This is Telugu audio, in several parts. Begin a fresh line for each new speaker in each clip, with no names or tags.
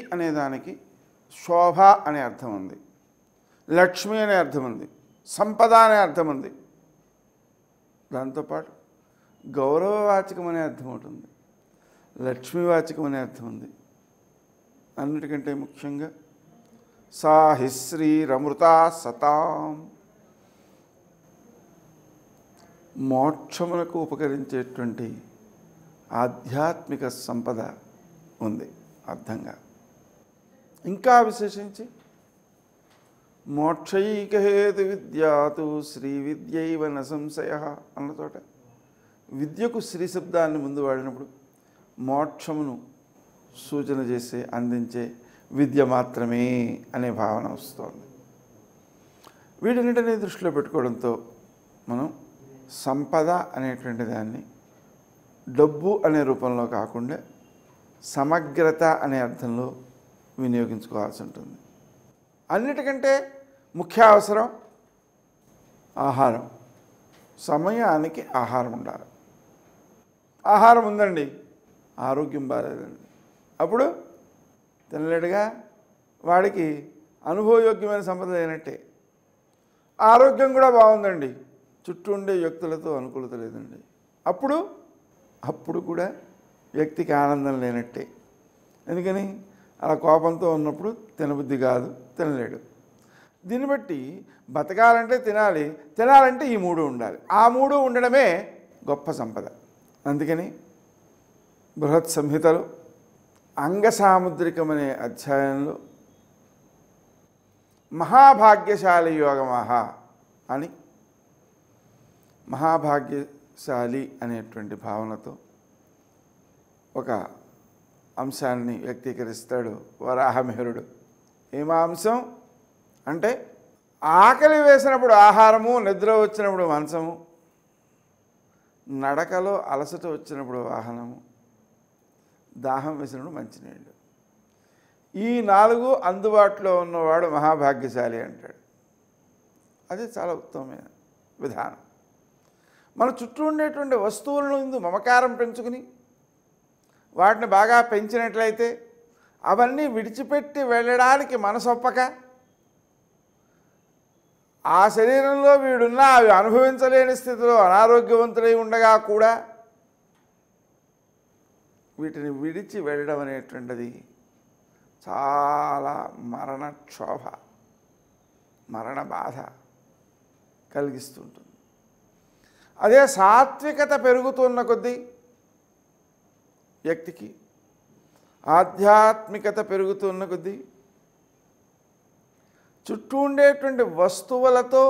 అనే దానికి శోభ అనే అర్థం ఉంది లక్ష్మి అనే అర్థం ఉంది సంపద అనే అర్థం ఉంది దాంతోపాటు గౌరవవాచకం అనే అర్థం ఉంటుంది లక్ష్మీవాచకం అనే అర్థం ఉంది అన్నిటికంటే ముఖ్యంగా సాహిశ్రీరమృతా సతాం మోక్షమునకు ఉపకరించేటువంటి ఆధ్యాత్మిక సంపద ఉంది అర్థంగా ఇంకా విశేషించి మోక్షైకహేతు విద్యాతు శ్రీ విద్యైవ న సంశయ అన్న చోట విద్యకు శ్రీ శబ్దాన్ని ముందు వాడినప్పుడు మోక్షమును సూచన చేసే అందించే విద్య మాత్రమే అనే భావన వస్తోంది వీటన్నిటిని దృష్టిలో పెట్టుకోవడంతో మనం సంపద అనేటువంటి దాన్ని డబ్బు అనే రూపంలో కాకుండా సమగ్రత అనే అర్థంలో వినియోగించుకోవాల్సి ఉంటుంది అన్నిటికంటే ముఖ్య అవసరం ఆహారం సమయానికి ఆహారం ఉండాలి ఆహారం ఉందండి ఆరోగ్యం బాగాలేదండి అప్పుడు తినలేడుగా వాడికి అనుభవయోగ్యమైన సంపద లేనట్టే ఆరోగ్యం కూడా బాగుందండి చుట్టూ ఉండే వ్యక్తులతో అనుకూలత లేదండి అప్పుడు అప్పుడు కూడా వ్యక్తికి ఆనందం లేనట్టే ఎందుకని అలా కోపంతో ఉన్నప్పుడు తినబుద్ధి కాదు తినలేడు దీన్ని బట్టి బతకాలంటే తినాలి తినాలంటే ఈ మూడు ఉండాలి ఆ మూడు ఉండడమే గొప్ప సంపద అందుకని బృహత్ సంహితలో అంగసాముద్రికం అనే అధ్యాయంలో మహాభాగ్యశాలి యోగమహ అని మహాభాగ్యశాలి అనేటువంటి భావనతో ఒక అంశాన్ని వ్యక్తీకరిస్తాడు వరాహమిహరుడు ఏమా అంశం అంటే ఆకలి వేసినప్పుడు ఆహారము నిద్ర వచ్చినప్పుడు మంచము నడకలో అలసట వచ్చినప్పుడు వాహనము దాహం వేసినప్పుడు మంచినీళ్ళు ఈ నాలుగు అందుబాటులో ఉన్నవాడు మహాభాగ్యశాలి అంటాడు అది చాలా ఉత్తమమైన విధానం మన చుట్టూ ఉండేటువంటి వస్తువులను ముందు మమకారం పెంచుకుని వాటిని బాగా పెంచినట్లయితే అవన్నీ విడిచిపెట్టి వెళ్ళడానికి మనసొప్పక ఆ శరీరంలో వీడున్నా అవి అనుభవించలేని స్థితిలో అనారోగ్యవంతులై ఉండగా కూడా వీటిని విడిచి వెళ్ళడం అనేటువంటిది చాలా మరణ క్షోభ మరణ బాధ కలిగిస్తుంటుంది అదే సాత్వికత పెరుగుతున్న కొద్దీ వ్యక్తికి ఆధ్యాత్మికత పెరుగుతున్న కొద్దీ చుట్టూ ఉండేటువంటి వస్తువులతో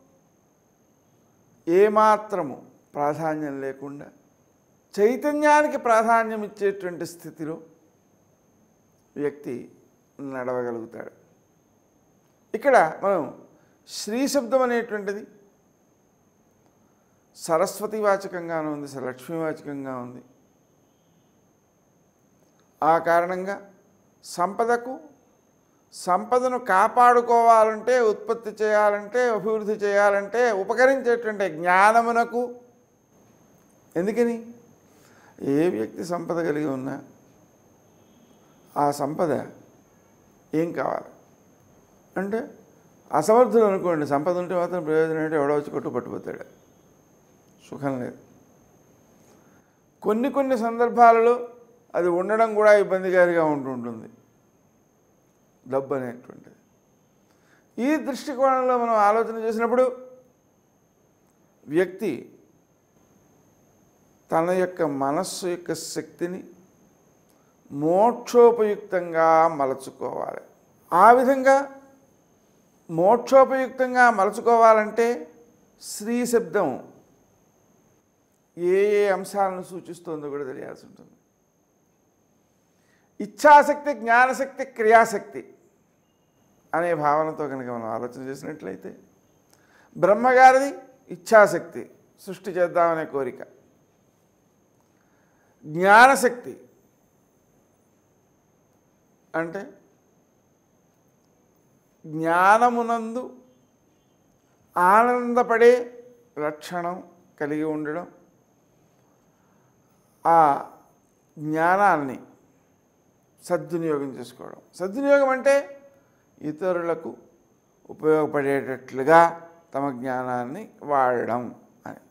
ఏమాత్రము ప్రాధాన్యం లేకుండా చైతన్యానికి ప్రాధాన్యం ఇచ్చేటువంటి స్థితిలో వ్యక్తి నడవగలుగుతాడు ఇక్కడ మనం శ్రీ శబ్దం అనేటువంటిది సరస్వతి వాచకంగానే ఉంది లక్ష్మీవాచకంగా ఉంది ఆ కారణంగా సంపదకు సంపదను కాపాడుకోవాలంటే ఉత్పత్తి చేయాలంటే అభివృద్ధి చేయాలంటే ఉపకరించేటువంటి జ్ఞానమునకు ఎందుకని ఏ వ్యక్తి సంపద కలిగి ఉన్నా ఆ సంపద ఏం కావాలి అంటే అసమర్థులు అనుకోండి సంపద ఉంటే మాత్రం ప్రయోజనం అంటే ఎవడో వచ్చి కొట్టు పట్టుపోతాడు సుఖం లేదు కొన్ని కొన్ని సందర్భాలలో అది ఉండడం కూడా ఇబ్బందికారిగా ఉంటుంటుంది డబ్బు అనేటువంటిది ఈ దృష్టికోణంలో మనం ఆలోచన చేసినప్పుడు వ్యక్తి తన యొక్క మనస్సు యొక్క శక్తిని మోక్షోపయుక్తంగా మలచుకోవాలి ఆ విధంగా మోక్షోపయుక్తంగా మలచుకోవాలంటే శ్రీ శబ్దం ఏ ఏ అంశాలను సూచిస్తుందో కూడా తెలియాల్సి ఉంటుంది ఇచ్ఛాశక్తి జ్ఞానశక్తి క్రియాశక్తి అనే భావనతో కనుక మనం ఆలోచన చేసినట్లయితే బ్రహ్మగారిది ఇచ్ఛాశక్తి సృష్టి చేద్దామనే కోరిక జ్ఞానశక్తి అంటే జ్ఞానమునందు ఆనందపడే లక్షణం కలిగి ఉండడం ఆ జ్ఞానాన్ని సద్వినియోగం చేసుకోవడం సద్వినియోగం అంటే ఇతరులకు ఉపయోగపడేటట్లుగా తమ జ్ఞానాన్ని వాడడం అని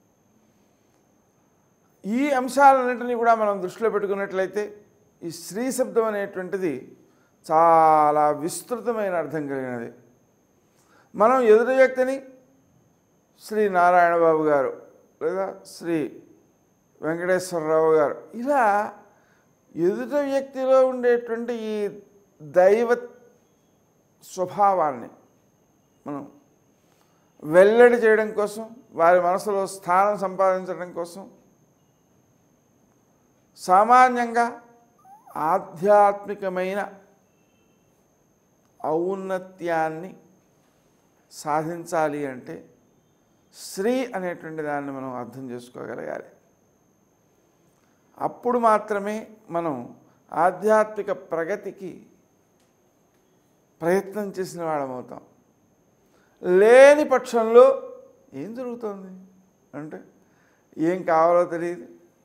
ఈ అంశాలన్నింటినీ కూడా మనం దృష్టిలో పెట్టుకున్నట్లయితే ఈ స్త్రీ శబ్దం అనేటువంటిది చాలా విస్తృతమైన అర్థం కలిగినది మనం ఎదుటి వ్యక్తిని శ్రీ నారాయణ బాబు గారు లేదా శ్రీ వెంకటేశ్వరరావు గారు ఇలా ఎదుట వ్యక్తిలో ఉండేటువంటి ఈ దైవ స్వభావాన్ని మనం వెల్లడి చేయడం కోసం వారి మనసులో స్థానం సంపాదించడం కోసం సామాన్యంగా ఆధ్యాత్మికమైన ఔన్నత్యాన్ని సాధించాలి అంటే శ్రీ అనేటువంటి దాన్ని మనం అర్థం చేసుకోగలగాలి అప్పుడు మాత్రమే మనం ఆధ్యాత్మిక ప్రగతికి ప్రయత్నం చేసిన వాళ్ళమవుతాం లేని పక్షంలో ఏం జరుగుతుంది అంటే ఏం కావాలో తెలియదు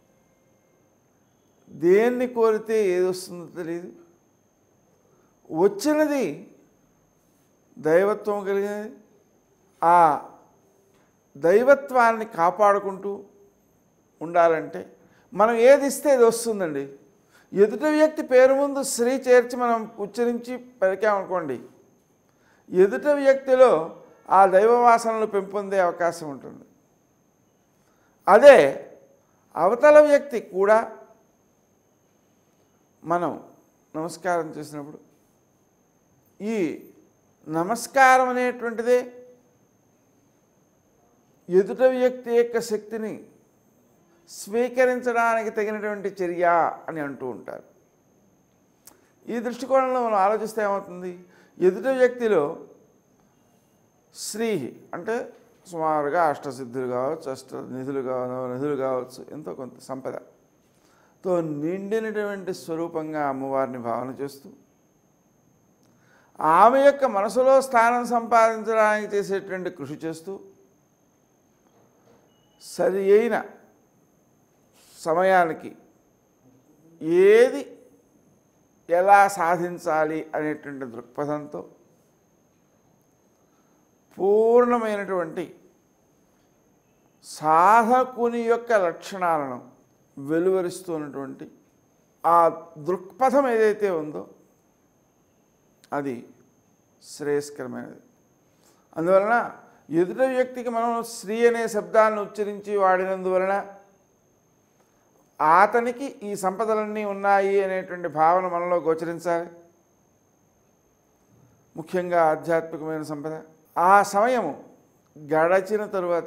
దేన్ని కోరితే ఏది వస్తుందో తెలియదు వచ్చినది దైవత్వం కలిగినది ఆ దైవత్వాన్ని కాపాడుకుంటూ ఉండాలంటే మనం ఏది ఇస్తే అది వస్తుందండి ఎదుటి వ్యక్తి పేరు ముందు శ్రీ చేర్చి మనం ఉచ్చరించి పలికామనుకోండి ఎదుటి వ్యక్తిలో ఆ దైవ వాసనలు పెంపొందే అవకాశం ఉంటుంది అదే అవతల వ్యక్తి కూడా మనం నమస్కారం చేసినప్పుడు ఈ నమస్కారం అనేటువంటిదే ఎదుట వ్యక్తి యొక్క శక్తిని స్వీకరించడానికి తగినటువంటి చర్య అని అంటూ ఉంటారు ఈ దృష్టికోణంలో మనం ఆలోచిస్తే ఏమవుతుంది ఎదుట వ్యక్తిలో శ్రీ అంటే సుమారుగా అష్టసిద్ధులు కావచ్చు అష్ట నిధులు కావచ్చు నిధులు కావచ్చు ఎంతో కొంత సంపదతో నిండినటువంటి స్వరూపంగా అమ్మవారిని భావన చేస్తూ ఆమె యొక్క మనసులో స్థానం సంపాదించడానికి చేసేటువంటి కృషి చేస్తూ సరి అయిన సమయానికి ఏది ఎలా సాధించాలి అనేటువంటి దృక్పథంతో పూర్ణమైనటువంటి సాధకుని యొక్క లక్షణాలను వెలువరిస్తున్నటువంటి ఆ దృక్పథం ఏదైతే ఉందో అది శ్రేయస్కరమైనది అందువలన ఎదుట వ్యక్తికి మనం స్త్రీ అనే శబ్దాన్ని ఉచ్చరించి వాడినందువలన అతనికి ఈ సంపదలన్నీ ఉన్నాయి అనేటువంటి భావన మనలో గోచరించాలి ముఖ్యంగా ఆధ్యాత్మికమైన సంపద ఆ సమయము గడచిన తరువాత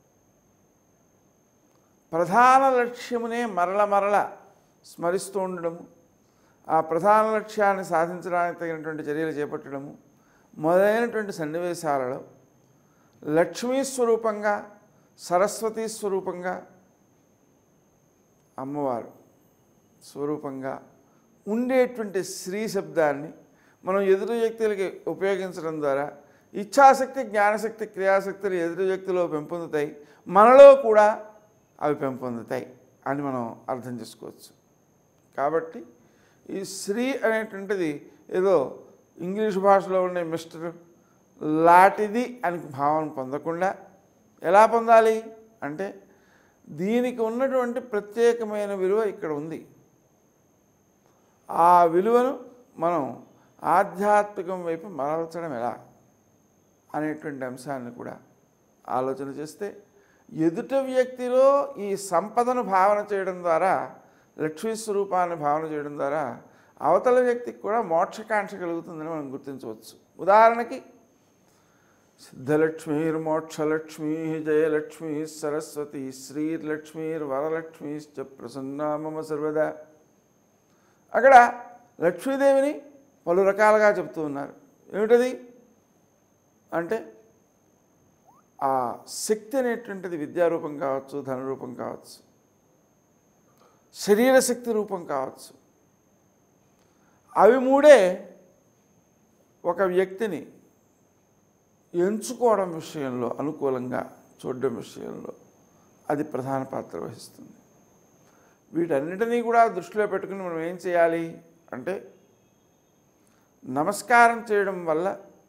ప్రధాన లక్ష్యమునే మరల మరల స్మరిస్తూ ఉండడము ఆ ప్రధాన లక్ష్యాన్ని సాధించడానికి తగినటువంటి చర్యలు చేపట్టడము మొదలైనటువంటి సన్నివేశాలలో లక్ష్మీ స్వరూపంగా సరస్వతీ స్వరూపంగా అమ్మవారు స్వరూపంగా ఉండేటువంటి స్త్రీ శబ్దాన్ని మనం ఎదురు వ్యక్తులకి ఉపయోగించడం ద్వారా ఇచ్ఛాశక్తి జ్ఞానశక్తి క్రియాశక్తులు ఎదురు వ్యక్తిలో పెంపొందుతాయి మనలో కూడా అవి పెంపొందుతాయి అని మనం అర్థం చేసుకోవచ్చు కాబట్టి ఈ స్త్రీ అనేటువంటిది ఏదో ఇంగ్లీష్ భాషలో ఉండే మిస్టర్ లాంటిది అని భావన పొందకుండా ఎలా పొందాలి అంటే దీనికి ఉన్నటువంటి ప్రత్యేకమైన విలువ ఇక్కడ ఉంది ఆ విలువను మనం ఆధ్యాత్మికం వైపు మరల్చడం ఎలా అనేటువంటి అంశాన్ని కూడా ఆలోచన చేస్తే ఎదుట వ్యక్తిలో ఈ సంపదను భావన చేయడం ద్వారా లక్ష్మీ స్వరూపాన్ని భావన చేయడం ద్వారా అవతల వ్యక్తికి కూడా మోక్షకాంక్ష కలుగుతుందని మనం గుర్తించవచ్చు ఉదాహరణకి సిద్ధలక్ష్మీర్మోక్షలక్ష్మీ జయలక్ష్మీ సరస్వతి శ్రీర్లక్ష్మీర్వరలక్ష్మీశ్చ ప్రసన్నా మమ సర్వదా అక్కడ లక్ష్మీదేవిని పలు రకాలుగా చెప్తూ ఉన్నారు ఏమిటది అంటే ఆ శక్తి అనేటువంటిది విద్యారూపం కావచ్చు ధనరూపం కావచ్చు శరీర శక్తి రూపం కావచ్చు అవి మూడే ఒక వ్యక్తిని ఎంచుకోవడం విషయంలో అనుకూలంగా చూడడం విషయంలో అది ప్రధాన పాత్ర వహిస్తుంది వీటన్నిటినీ కూడా దృష్టిలో పెట్టుకుని మనం ఏం చేయాలి అంటే నమస్కారం చేయడం వల్ల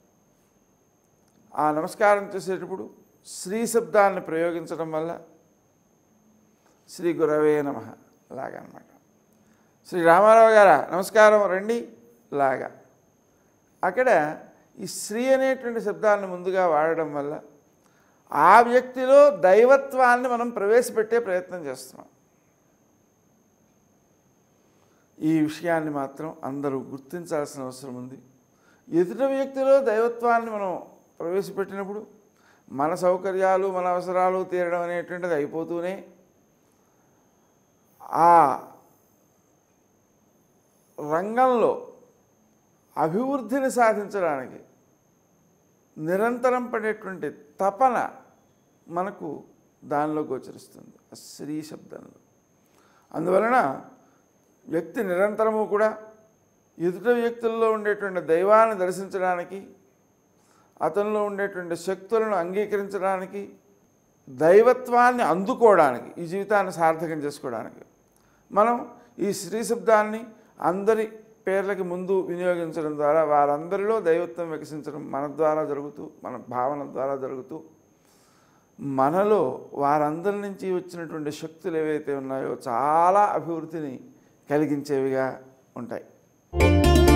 ఆ నమస్కారం చేసేటప్పుడు శ్రీ శబ్దాన్ని ప్రయోగించడం వల్ల శ్రీ గురవే నమ లాగా అనమాట శ్రీ రామారావు గారా నమస్కారం రండి లాగా అక్కడ ఈ శ్రీ అనేటువంటి శబ్దాన్ని ముందుగా వాడడం వల్ల ఆ వ్యక్తిలో దైవత్వాన్ని మనం ప్రవేశపెట్టే ప్రయత్నం చేస్తున్నాం ఈ విషయాన్ని మాత్రం అందరూ గుర్తించాల్సిన అవసరం ఉంది ఎదుటి వ్యక్తిలో దైవత్వాన్ని మనం ప్రవేశపెట్టినప్పుడు మన సౌకర్యాలు మన అవసరాలు తీరడం అనేటువంటిది అయిపోతూనే ఆ రంగంలో అభివృద్ధిని సాధించడానికి నిరంతరం పడేటువంటి తపన మనకు దానిలో గోచరిస్తుంది ఆ శ్రీ శబ్దంలో అందువలన వ్యక్తి నిరంతరము కూడా ఎదుట వ్యక్తుల్లో ఉండేటువంటి దైవాన్ని దర్శించడానికి అతనిలో ఉండేటువంటి శక్తులను అంగీకరించడానికి దైవత్వాన్ని అందుకోవడానికి ఈ జీవితాన్ని సార్థకం చేసుకోవడానికి మనం ఈ శ్రీ శబ్దాన్ని అందరి పేర్లకి ముందు వినియోగించడం ద్వారా వారందరిలో దైవత్వం వికసించడం మన ద్వారా జరుగుతూ మన భావన ద్వారా జరుగుతూ మనలో వారందరి నుంచి వచ్చినటువంటి శక్తులు ఏవైతే ఉన్నాయో చాలా అభివృద్ధిని కలిగించేవిగా ఉంటాయి